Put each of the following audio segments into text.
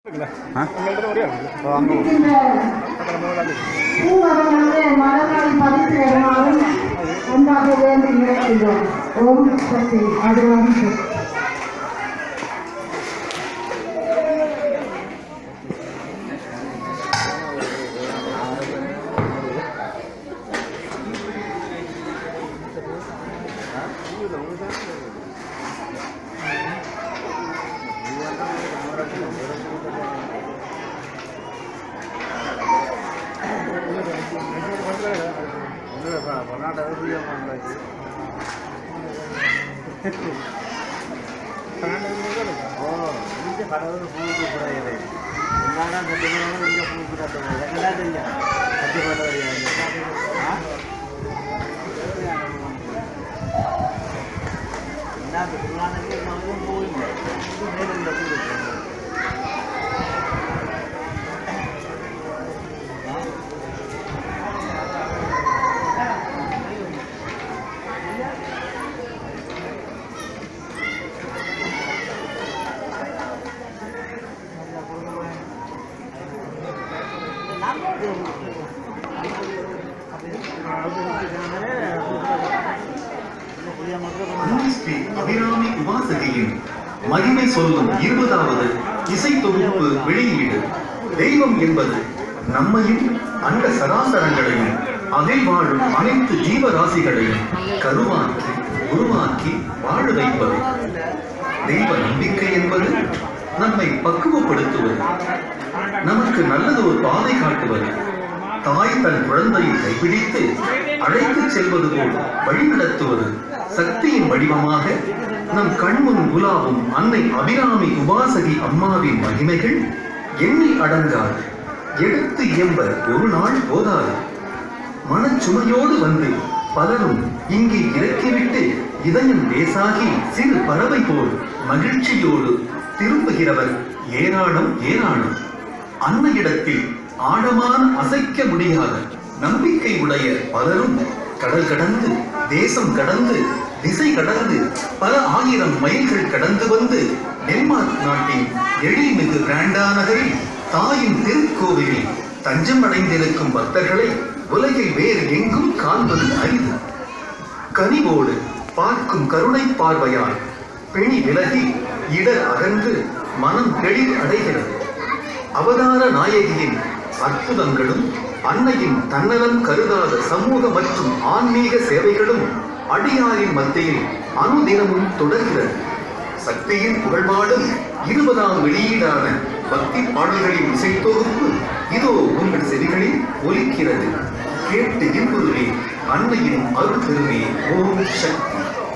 பூவதனாலே மலர்கள் பரிசு வருமாறும் ஒன்றாக வேண்டி நினைக்கின்றோம் ஓம் சக்தி அதுவாக சக்தி ஸ்ரீ அபிராமி உபாசகியின் மகிமை சொல்லும் இருபதாவது இசை தொகுப்பு வெளியீடு தெய்வம் என்பது நம்மையும் அண்ட சராசரங்களையும் அதில் வாழும் அனைத்து ஜீவராசிகளையும் கருவாக்கி உருவாக்கி வாழ வைப்பது தெய்வ நம்பிக்கை என்பது நம்மை பக்குவப்படுத்துவது நமக்கு நல்லது ஒரு பாதை காட்டுவது தாய் தன் குழந்தையை கைப்பிடித்து அழைத்துச் செல்வது போல் வழிநடத்துவது சக்தியின் வடிவமாக நம் கண்முன் உலாவும் அன்னை அபிராமி உபாசகி அம்மாவின் மகிமைகள் எண்ணி அடங்காது எடுத்து இயம்ப ஒரு நாள் போதாது மனச்சுமையோடு வந்து பலரும் இங்கே இறக்கிவிட்டு இதயம் லேசாகி சிறு பறவை போல் மகிழ்ச்சியோடு திரும்புகிறவர் ஏராளம் ஏராளம் அன்னையிடத்தில் ஆழமான அசைக்க முடியாத நம்பிக்கை உடைய பலரும் கடல் கடந்து தேசம் கடந்து திசை கடந்து பல ஆயிரம் மைல்கள் கடந்து வந்து டென்மார்க் நாட்டின் எழில்மிகு கிராண்டா நகரில் தாயின் திருக்கோவிலில் தஞ்சம் அடைந்திருக்கும் பக்தர்களை உலகில் வேறு எங்கும் காண்பது அரிது கனிவோடு பார்க்கும் கருணை பார்வையால் பிணி விலகி இடர் அகன்று மனம் தெளிவு அடைகிறது அவதார நாயகியின் அற்புதங்களும் அன்னையின் தன்னலம் கருதாத சமூக மற்றும் ஆன்மீக சேவைகளும் அடியாரின் மத்தியில் அனுதினமும் தொடர்கிறது சக்தியின் புகழ்பாடும் இருபதாம் வெளியீடான பக்தி பாடல்களின் இசைத்தொகுப்பு இதோ உங்கள் செவிகளில் ஒலிக்கிறது கேட்டு இன்புருவே அன்னையின் அருள் பெருமே ஓம் சக்தி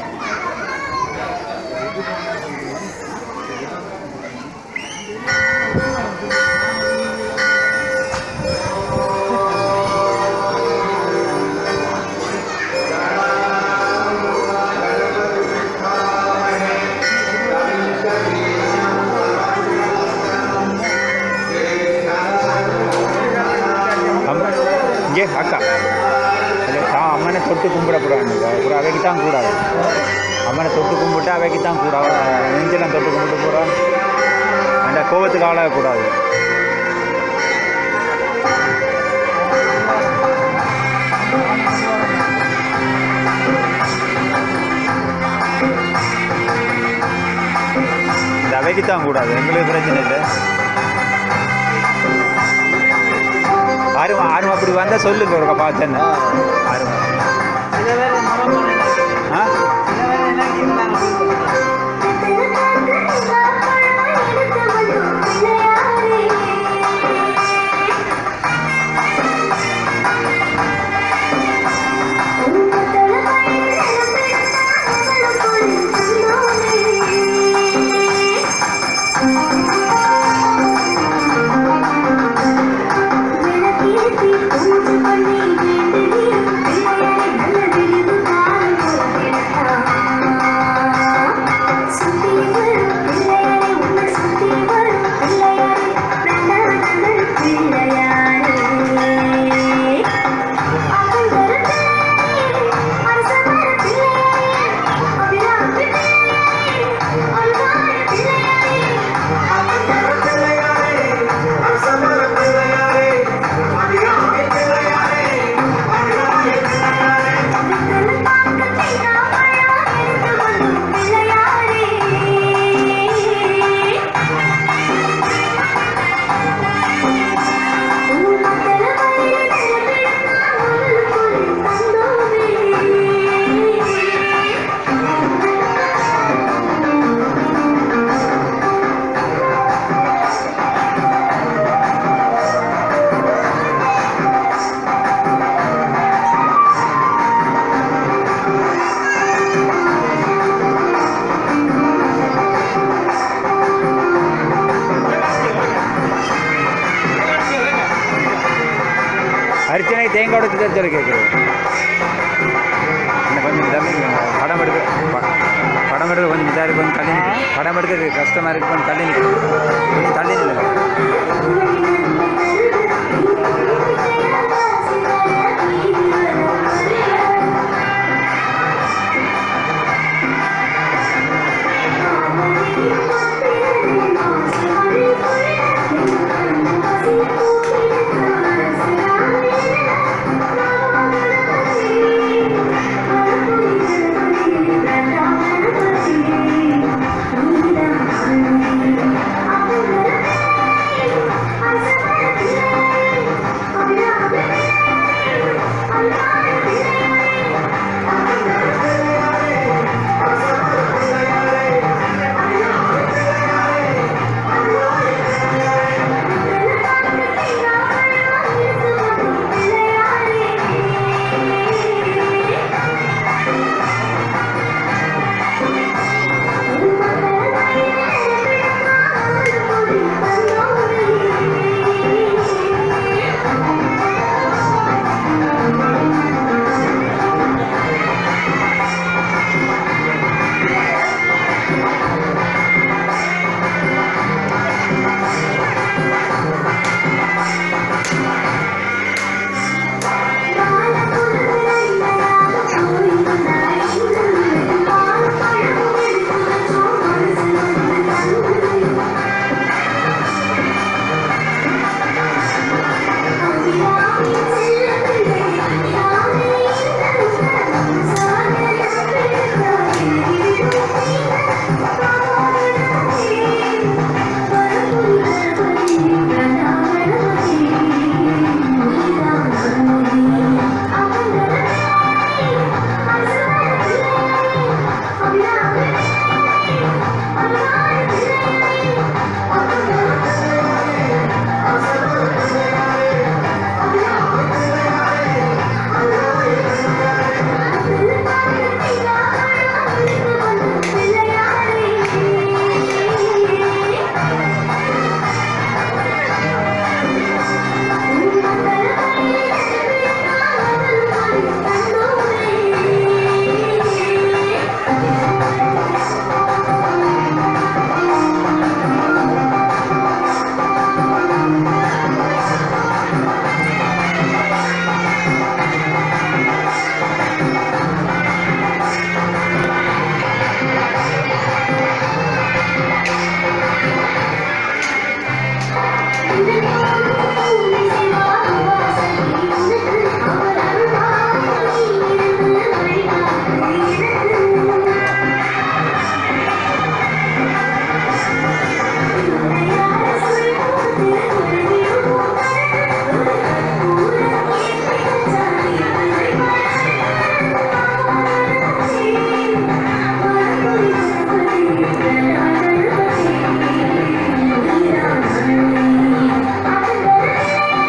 அம்மா இங்கே அக்கா இல்லை தான் அம்மனை தொட்டு கும்பிடக்கூடாது அப்புறம் அவைக்கு தான் கூடாது அம்மனை தொட்டு கும்பிட்டு அவைக்கு தான் கூட நெஞ்செல்லாம் தொட்டு கும்பிட்டு போகிறோம் அந்த கோபத்துக்கு ஆளாகக்கூடாது இந்த அவைக்கு தான் கூடாது எங்களுக்கு பிரச்சனை இல்லை ஆரும் ஆரும் அப்படி வந்தால் சொல்லுங்க ஒரு பார்த்தேன்னு ஆரும் ஆ விளக்கேற்றி பூஜை பண்ணி வேண்டுகிறோம் தேங்காய் உடைச்சு தான் சொல்லி கேட்குறது இன்னும் கொஞ்சம் தள்ளி படம் எடுக்க ப- படம் எடுக்க கொஞ்சம் இதாக இருக்கு கொஞ்சம் தள்ளி நிக்கு. படம் எடுக்கிறது கஷ்டமாக இருக்கு கொஞ்சம் தள்ளி நிற்கும் கொஞ்சம் தள்ளி நில்லுங்க Thank you.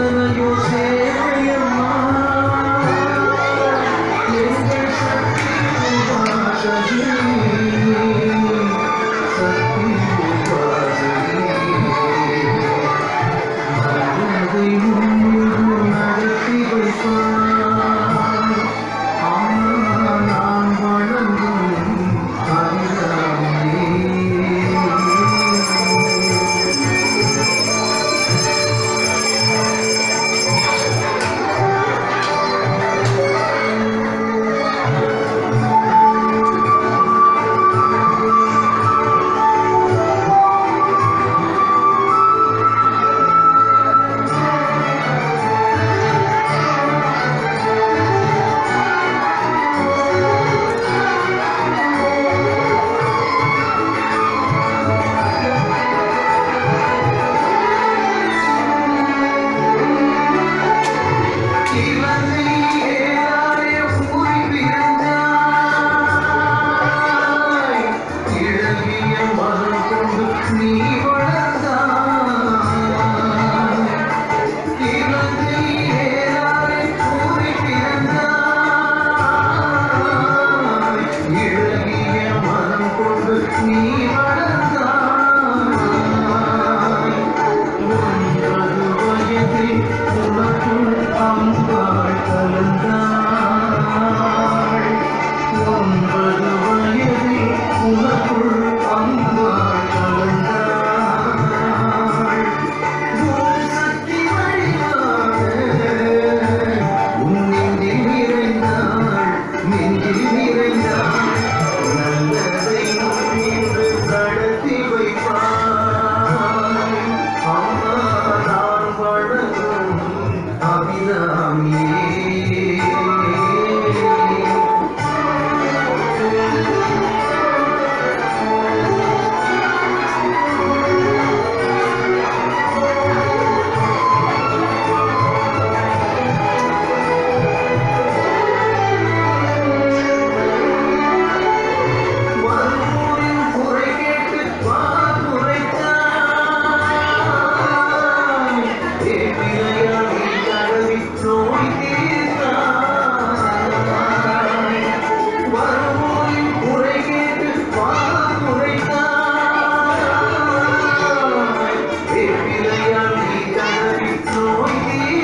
எத்தனையோ சேவையம்மா எங்கள் சக்தி உபாசகி சக்தி உபாசகி மனதை முன்னின்று நடத்தி வைப்பாய் அம்மா நான் வணங்கும் அபிராமி நீ வளர்ந்தாய் ஒன்பது வயதில் உனக்குள் அம்பாள் கலந்தாள் ஒன்பது வயதில் உனக்குள் அம்பாள் கலந்தாள் ஓம் சக்தி வழியாக உன் நெஞ்சில் நிறைந்தாள் நெஞ்சில் நிறைந்தாள் நல்லதை முன்னின்று நடத்தி வைப்பாய் அம்மா நான் வணங்கும் அபிராமியே வருவோரின் குறை கேட்டு வாக்குரைத்தாய். தேவிலையால் நீ தடவி நோய் தீர்த்தாய். வருவோரின் குறை கேட்டு வாக்குரைத்தாய். தேவிலையால் நீ தடவி நோய்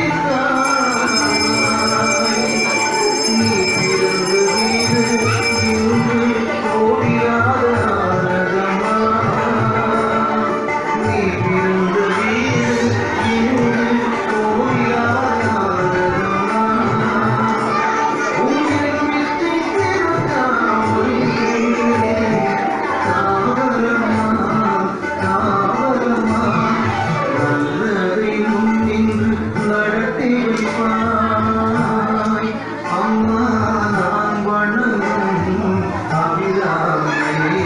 தீர்த்தாய். நீ பிறந்த வீடு இன்று கோடியாத ஆனதமா. நீ பிறந்த வீடு இன்று கோடியாத ஆனதமா. உன்னை விட்டு பிறந்தாமல் காவலம்மா, காவலம்மா. நல்லதை முன்னின்று நடத்தி வைப்பாய் அம்மா நான் வணங்கும் அபிராமியே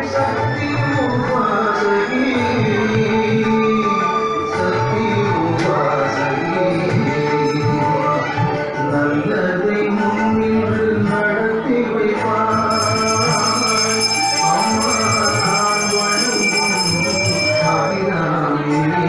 நல்லதை முன்னின்று நடத்தி வைப்பார் அம்மா நான் வணங்கும் அபிராமி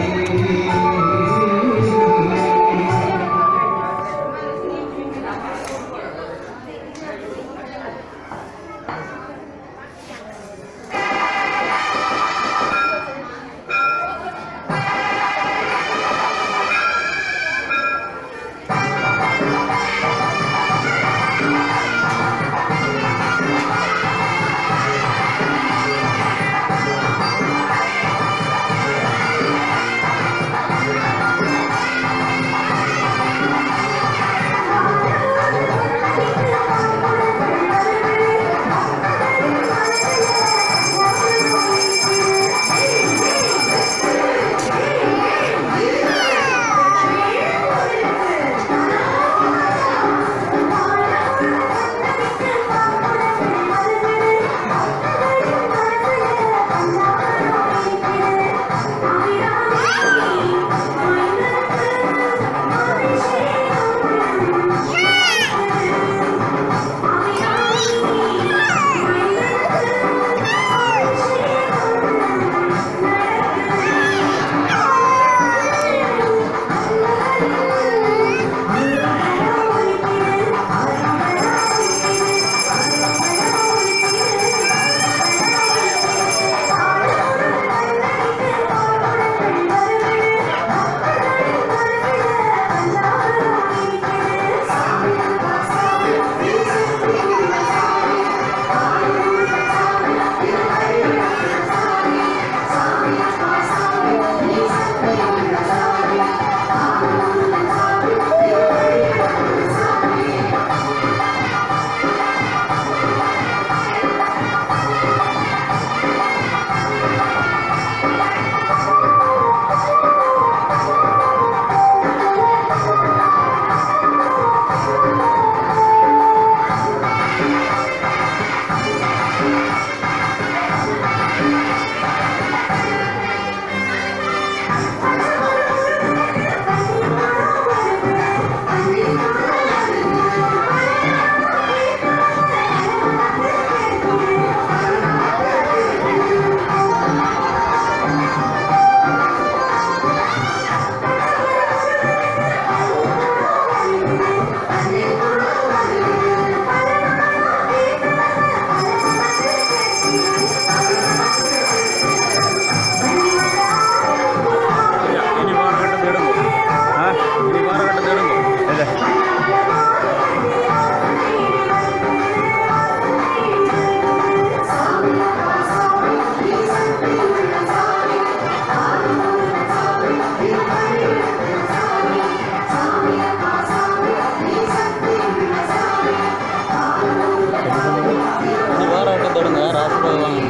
வாராட்டம் தொடங்க ராசி பகவான்